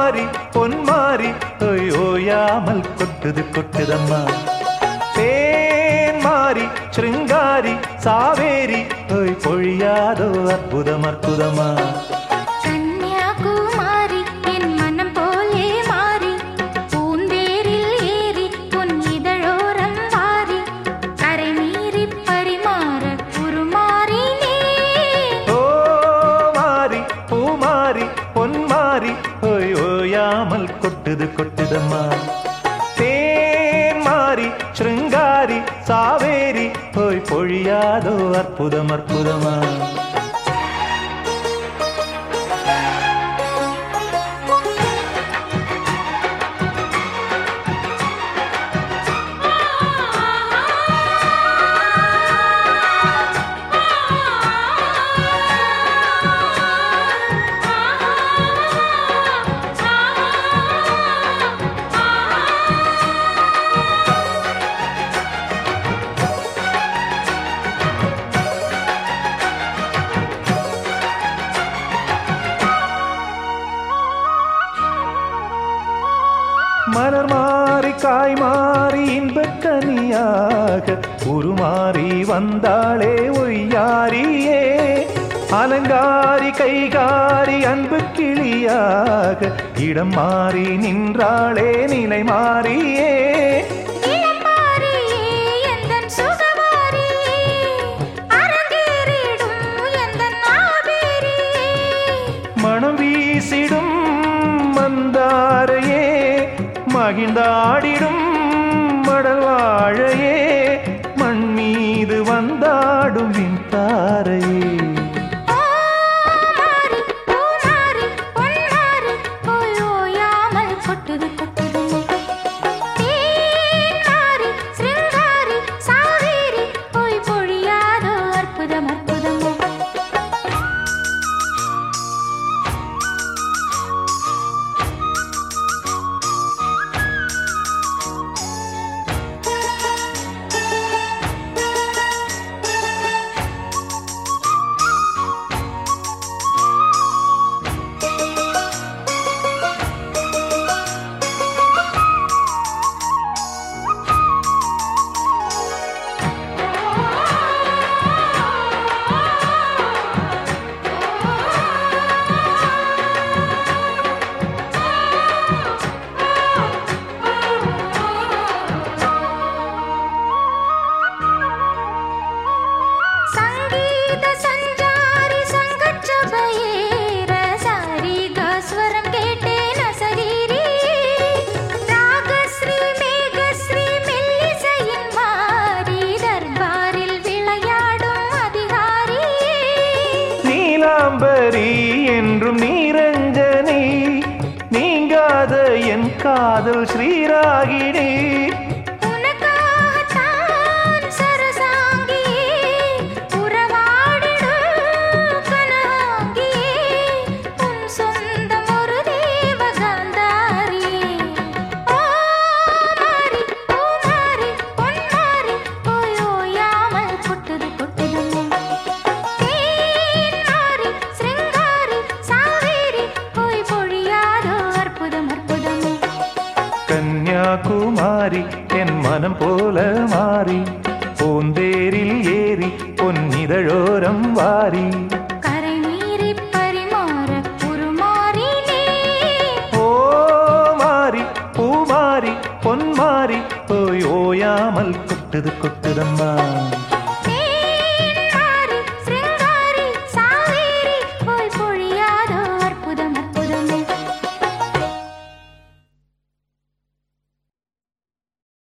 பூமாரி பொன்மாரி ஓய் ஓயாமல் கொட்டுது கொட்டுதம்மா தேன் மாறி சிருங்காரி சாவேரி ஓய் பொழியாதோ அற்புதம் அற்புதமா கன்னியாகுமாரி என் மனம் போலே மாறி பூந்தேரில் ஏறி உன் இதழோரம் வாரி கரை மீறி பரிமாற உருமாறினே ஓ மாறி பூமாரி பொன்மாரி ஓய் ஓயாமல் கொட்டுது கொட்டுதம்மா தேன் மாறி சிருங்காரி சாவேரி ஓய் பொழியாதோ அற்புதம் அற்புதமா மலர் மாறி காய் மாறி இன்பக்கனியாக உருமாறி வந்தாளே ஒய்யாரியே அலங்காரி கைகாரி அன்பு கிளியாக இடம் மாறி நின்றாளே நிலை மாறியே இளம்பாரியே எந்தன் சுகவாரியே அரங்கேறிடும் எந்தன் ஆபேரியே மனம் வீசிடும் மந்தாரையே மகிழ்ந்தாடிடும் மடல் வாழையே மண் மீது வந்தாடும் தாரையே ஓ மாறி ஓ மாறி பொன்மாறி ஓய் ஓயாமல் கொட்டுது கொட்டுது தேன் மாறி சிருங்காரி சாவேரி ஓய் பொழியாதோ அற்புதம் அற்புதம் சங்கீத சஞ்சாரி சங்கச்சபையேர சாரி கஸ்வரம் கேட்டேன் அசரீரி ராகஸ்ரீ மேகஸ்ரீ மெல்லிசையின் மாறி தர்பாரில் விளையாடும் அதிகாரி நீலாம்பரி என்றும் நீரஞ்சனி நீங்காத என் காதல் ஸ்ரீராகினி உனக்காகத்தான் சரசாங்கியே உறவாடிடும் கனகாங்கியே உன் சொந்தம் ஒரு தேவகாந்தாரியே ஓ மாறி ஓ மாறி பொன் மாறி ஓய் ஓயாமல் கொட்டுது கொட்டுது தேன் மாறி சிருங்காரி சாவேரி ஓய் பொழியாதோ அற்புதம் அற்புதம் கன்னியாகுமாரி என் மனம் போல மாறி பூந்தேரில் ஏறி பொன்னிதழோரம் வாரி கரை மீறி பரிமாற உருமாறினே ஓ மாறி பூமாரி பொன்மாரி ஓய் ஓயாமல் கொட்டுது கொட்டுதம்மா